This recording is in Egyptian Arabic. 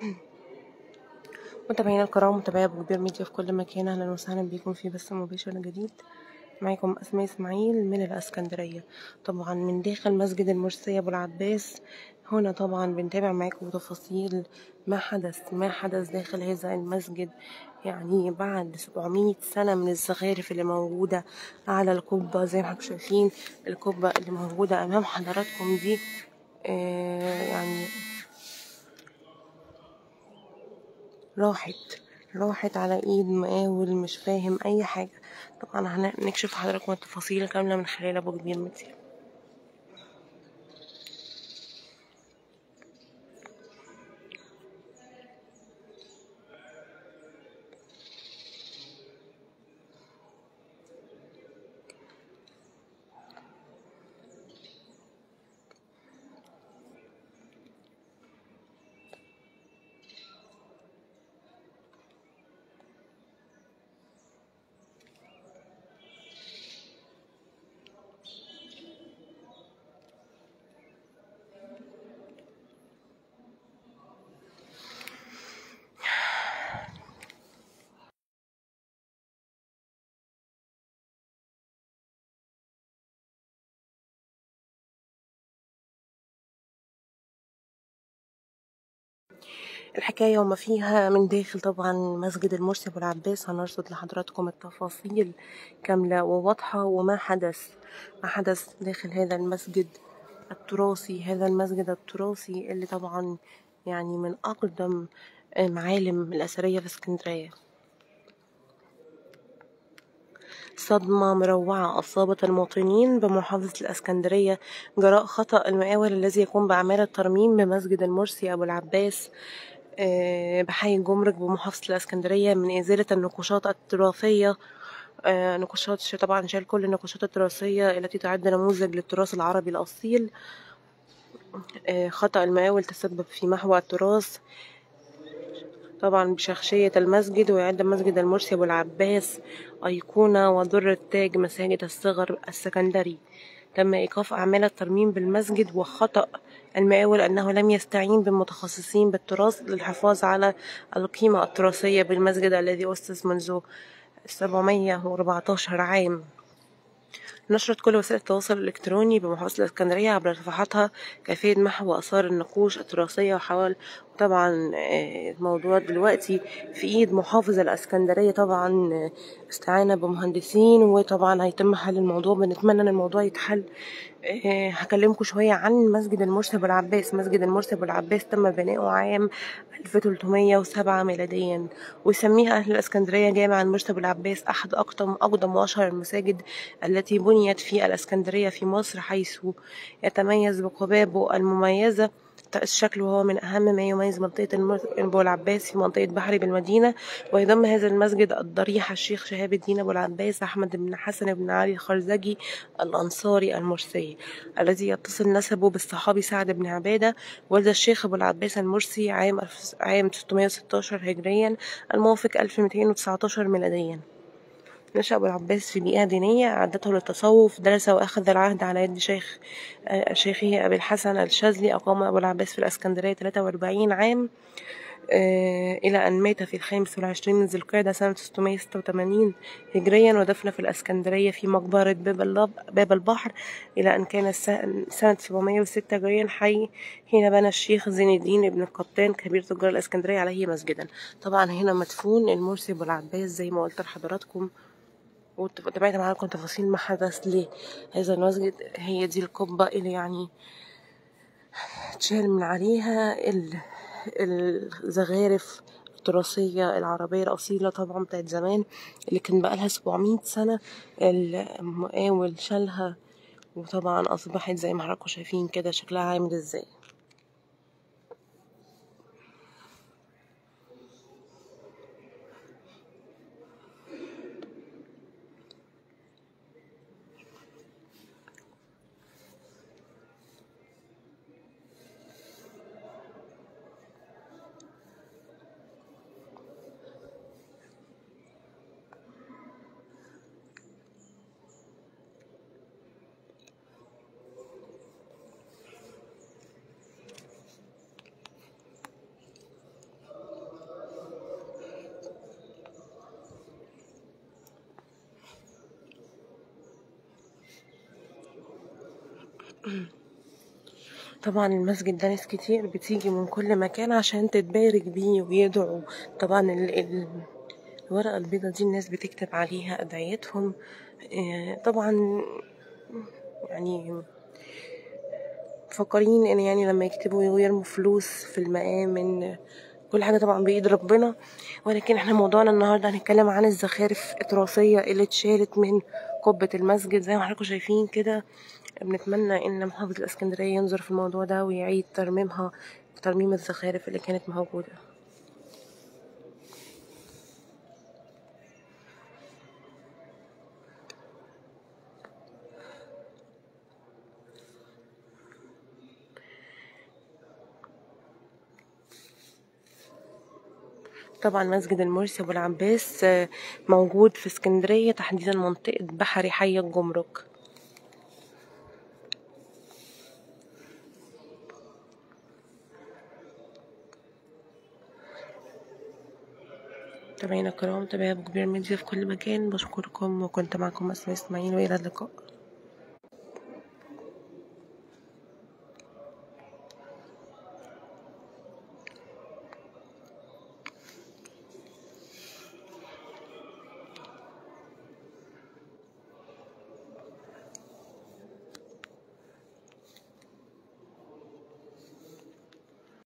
متابعينا الكرام متابعي ابو كبير ميديا في كل مكان اهلا وسهلا بيكم في بث مباشر جديد معاكم اسماء اسماعيل من الاسكندريه طبعا من داخل مسجد المرسي ابو العباس هنا طبعا بنتابع معاكم تفاصيل ما حدث ما حدث داخل هذا المسجد يعني بعد 700 سنة من الزخارف اللي موجودة على القبة زي ما حضراتكم شايفين القبة اللي موجودة أمام حضراتكم دي آه يعني راحت راحت على ايد مقاول مش فاهم اي حاجة طبعا هنكشف حضراتكم التفاصيل كاملة من خلال ابو كبير ميديا الحكاية وما فيها من داخل طبعا مسجد المرسي أبو العباس هنرصد لحضراتكم التفاصيل كاملة وواضحة وما حدث ما حدث داخل هذا المسجد التراثي هذا المسجد التراثي اللي طبعا يعني من أقدم معالم الأثرية في اسكندرية صدمة مروعة أصابت المواطنين بمحافظة الإسكندرية جراء خطأ المقاول الذي يقوم بأعمال الترميم بمسجد المرسي أبو العباس بحي الجمرك بمحافظة الإسكندرية من إزالة النقوشات التراثية نقوشات طبعا شال كل النقوشات التراثية التي تعد نموذج للتراث العربي الأصيل خطأ المقاول تسبب في محو التراث طبعا بشخشية المسجد ويعد مسجد المرسي أبو العباس أيقونة وضر تاج مساجد الصغر السكندري تم إيقاف أعمال الترميم بالمسجد وخطأ المقاول أنه لم يستعين بمتخصصين بالتراث للحفاظ على القيمة التراثية بالمسجد الذي أسس منذ 714 عام نشرت كل وسائل التواصل الإلكتروني بمحافظة الإسكندرية عبر صفحاتها كيفية محو آثار النقوش التراثية وحاول طبعا الموضوع دلوقتي في إيد محافظ الإسكندرية طبعا استعانة بمهندسين وطبعا هيتم حل الموضوع بنتمنى إن الموضوع يتحل هكلمكم شوية عن مسجد المرسي أبو العباس مسجد المرسي أبو العباس تم بناؤه عام 1307 ميلاديا ويسميها أهل الإسكندرية جامع المرسي أبو العباس أحد أقدم أقدم وأشهر المساجد التي بنيت في الإسكندرية في مصر حيث يتميز بقبابه المميزة الشكل وهو من أهم ما يميز منطقة أبو العباس في منطقة بحري بالمدينة ويضم هذا المسجد الضريح الشيخ شهاب الدين أبو العباس أحمد بن حسن بن علي الخرزجي الأنصاري المرسي الذي يتصل نسبه بالصحابي سعد بن عبادة ولد الشيخ أبو العباس المرسي عام عام 616 هجريا الموافق 1219 ميلاديا نشأ أبو العباس في بيئة دينية أعدته للتصوف درس وأخذ العهد على يد شيخ شيخه أبي الحسن الشاذلي أقام أبو العباس في الإسكندرية 43 عام إلى أن مات في الخامس والعشرين من ذي القعدة سنة 686 هجريا ودفن في الإسكندرية في مقبرة باب, باب البحر إلى أن كان سنة 706 هجريا حي حين بنى الشيخ زين الدين ابن القطان كبير تجار الإسكندرية عليه مسجدا طبعا هنا مدفون المرسي أبو العباس زي ما قلت لحضراتكم وتابعت معاكم تفاصيل ما حدث لهذا المسجد هي دي القبة اللي يعني تشال من عليها الزخارف التراثية العربية الأصيلة طبعا بتاعت زمان اللي كان بقالها سبعمية سنة المقاول شالها وطبعا أصبحت زي ما حضراتكم شايفين كده شكلها عامل ازاي طبعا المسجد ده ناس كتير بتيجي من كل مكان عشان تتبارك بيه ويدعوا طبعا ال- ال- الورقة البيضة دي الناس بتكتب عليها أدعيتهم آه، طبعا يعني مفكرين ان يعني لما يكتبوا ويرموا فلوس في المآمن كل حاجة طبعا بإيد ربنا ولكن احنا موضوعنا النهاردة هنتكلم عن الزخارف التراثية اللي اتشالت من قبة المسجد زي ما حضراتكم شايفين كده بنتمنى ان محافظ الاسكندرية ينظر في الموضوع ده ويعيد ترميمها ترميم الزخارف اللي كانت موجودة طبعا مسجد المرسي ابو العباس آه، موجود في اسكندرية تحديدا منطقة بحري حي الجمرك متابعينا الكرام تابعوا كبير ميديا في كل مكان بشكركم وكنت معكم أسماء إسماعيل وإلى اللقاء